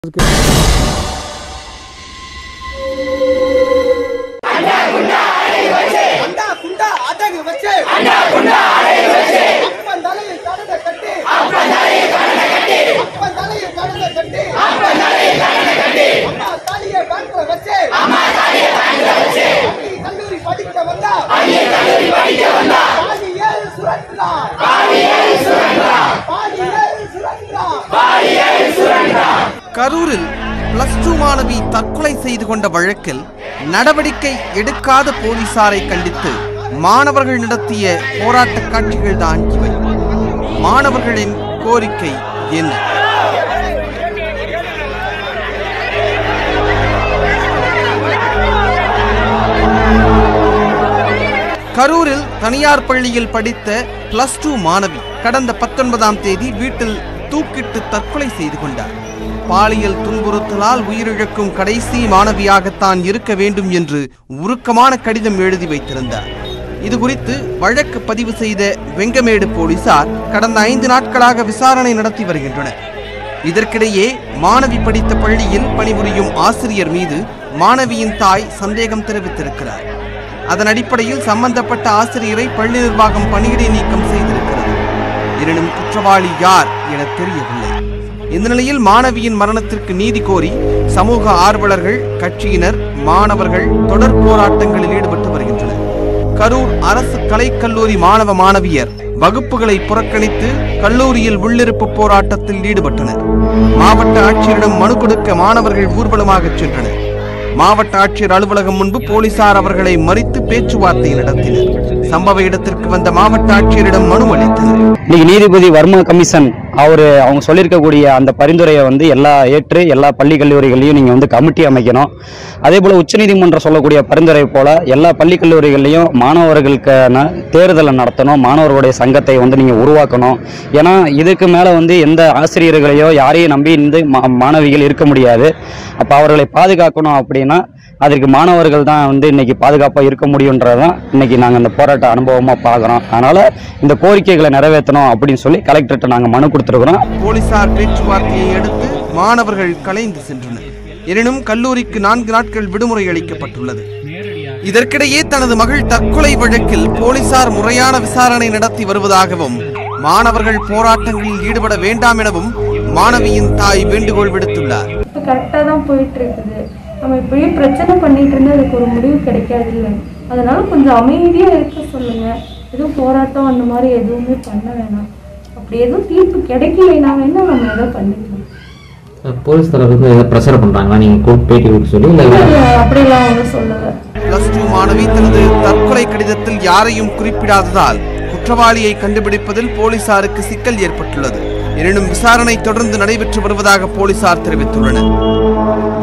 அண்டா குண்டா அடகு வச்சு அண்டா குண்டா அடகு வச்சு அப்பன் தலையில் கடலை கட்டி அப்பன் தலையில் கடலை கட்டி அப்பன் தலையில் கடலை கட்டி அப்பன் தலையில் கடலை கட்டி அம்மா தாலியை பேங்க்ல வச்சு அம்மா தாலியை பேங்க்ல வச்சு கல்லூரி படிக்க வந்தா பள்ளி கல்லூரி படிக்க வந்தா பாதி ஏழு சுரண்டா பாதி ஏழு சுரண்டா பாதி ஏழு சுரண்டா பாதி ஏழு சுரண்டா கரூரில் பிளஸ் டூ மாணவி தற்கொலை செய்து கொண்ட வழக்கில் நடவடிக்கை எடுக்காத போலீசாரை கண்டித்து மாணவர்கள் நடத்திய போராட்ட காட்சிகள் தான் இவை மாணவர்களின் கோரிக்கை என்ன கரூரில் தனியார் பள்ளியில் படித்த பிளஸ் டூ மாணவி கடந்த பத்தொன்பதாம் தேதி வீட்டில் தூக்கிட்டு தற்கொலை செய்து கொண்டார் பாலியல் துன்புறுத்தலால் உயிரிழக்கும் கடைசி மாணவியாகத்தான் இருக்க வேண்டும் என்று உருக்கமான கடிதம் எழுதி வைத்திருந்தார் இது குறித்து வழக்கு பதிவு செய்த வெங்கமேடு போலீசார் கடந்த ஐந்து நாட்களாக விசாரணை நடத்தி வருகின்றனர் இதற்கிடையே மாணவி படித்த பள்ளியில் பணிபுரியும் ஆசிரியர் மீது மாணவியின் தாய் சந்தேகம் தெரிவித்திருக்கிறார் அதன் அடிப்படையில் சம்பந்தப்பட்ட ஆசிரியரை பள்ளி நிர்வாகம் பணியிடை நீக்கம் செய்திருக்கிறது எனினும் குற்றவாளி யார் என தெரியவில்லை இந்த நிலையில் மாணவியின் மரணத்திற்கு நீதி கோரி சமூக ஆர்வலர்கள் கட்சியினர் மாணவர்கள் தொடர் போராட்டங்களில் ஈடுபட்டு வருகின்றனர் கரூர் அரசு கலைக்கல்லூரி மாணவ மாணவியர் வகுப்புகளை புறக்கணித்து கல்லூரியில் உள்ளிருப்பு போராட்டத்தில் ஈடுபட்டனர் மாவட்ட ஆட்சியரிடம் மனு கொடுக்க மாணவர்கள் ஊர்வலமாகச் சென்றனர் மாவட்ட ஆட்சியர் அலுவலகம் முன்பு போலீசார் அவர்களை மறித்து பேச்சுவார்த்தை நடத்தினர் சம்பவ இடத்திற்கு வந்த மாவட்ட ஆட்சியரிடம் மனு அளித்தனர் இன்னைக்கு நீதிபதி வர்மா கமிஷன் அவர் அவங்க சொல்லியிருக்கக்கூடிய அந்த பரிந்துரையை வந்து எல்லா ஏற்று எல்லா பள்ளி கல்லூரிகளையும் நீங்கள் வந்து கமிட்டி அமைக்கணும் அதே போல் உச்சநீதிமன்றம் சொல்லக்கூடிய பரிந்துரை போல எல்லா பள்ளி கல்லூரிகள்லையும் மாணவர்களுக்கான தேர்தலை நடத்தணும் மாணவர்களுடைய சங்கத்தை வந்து நீங்கள் உருவாக்கணும் ஏன்னா இதுக்கு மேலே வந்து எந்த ஆசிரியர்களையோ யாரையும் நம்பி இந்த மா- மாணவிகள் இருக்க முடியாது அப்போ அவர்களை பாதுகாக்கணும் அப்படின்னா அதற்கு மாணவர்கள் தான் வந்து இன்னைக்கு பாதுகாப்பாக இருக்க முடியுன்றதான் இன்னைக்கு நாங்கள் இந்த போராட்ட அனுபவமாக பார்க்குறோம் அதனால இந்த கோரிக்கைகளை நிறைவேற்றணும் அப்படின்னு சொல்லி கலெக்டர்கிட்ட நாங்கள் மனு கொடுத்துருக்குறோம் போலீசார் பேச்சுவார்த்தையை அடுத்து மாணவர்கள் கலைந்து சென்றனர் எனினும் கல்லூரிக்கு நான்கு நாட்கள் விடுமுறை அளிக்கப்பட்டுள்ளது இதற்கிடையே தனது மகள் தற்கொலை வழக்கில் போலீசார் முறையான விசாரணை நடத்தி வருவதாகவும் மாணவர்கள் போராட்டங்களில் ஈடுபட வேண்டாம் எனவும் மாணவியின் தாய் வேண்டுகோள் விடுத்துள்ளார் இப்போ கரெக்டாக தான் போயிட்டு இருக்குது நம்ம இப்படியே பிரச்சனை பண்ணிட்டு இருந்தா அதுக்கு ஒரு முடிவு கிடைக்காது இல்லை அதனால கொஞ்சம் அமைதியாக இருக்க சொல்லுங்க எதுவும் போராட்டம் அந்த மாதிரி எதுவுமே பண்ண வேணாம் அப்படி எதுவும் தீர்ப்பு கிடைக்கலைனா வேணா நம்ம எதோ பண்ணிக்கலாம் போலீஸ் தரப்பு வந்து ஏதாவது ப்ரெஷர் பண்ணுறாங்களா நீங்கள் கூப்பிட்டு பேட்டி கொடுக்க சொல்லி இல்லை அது அப்படிலாம் ஒன்றும் சொல்லலை பிளஸ் டூ மாணவி தனது தற்கொலை கடிதத்தில் யாரையும் குறிப்பிடாததால் குற்றவாளியை கண்டுபிடிப்பதில் போலீசாருக்கு சிக்கல் ஏற்பட்டுள்ளது எனினும் விசாரணை தொடர்ந்து நடைபெற்று வருவதாக போலீசார் தெரிவித்துள்ளனர்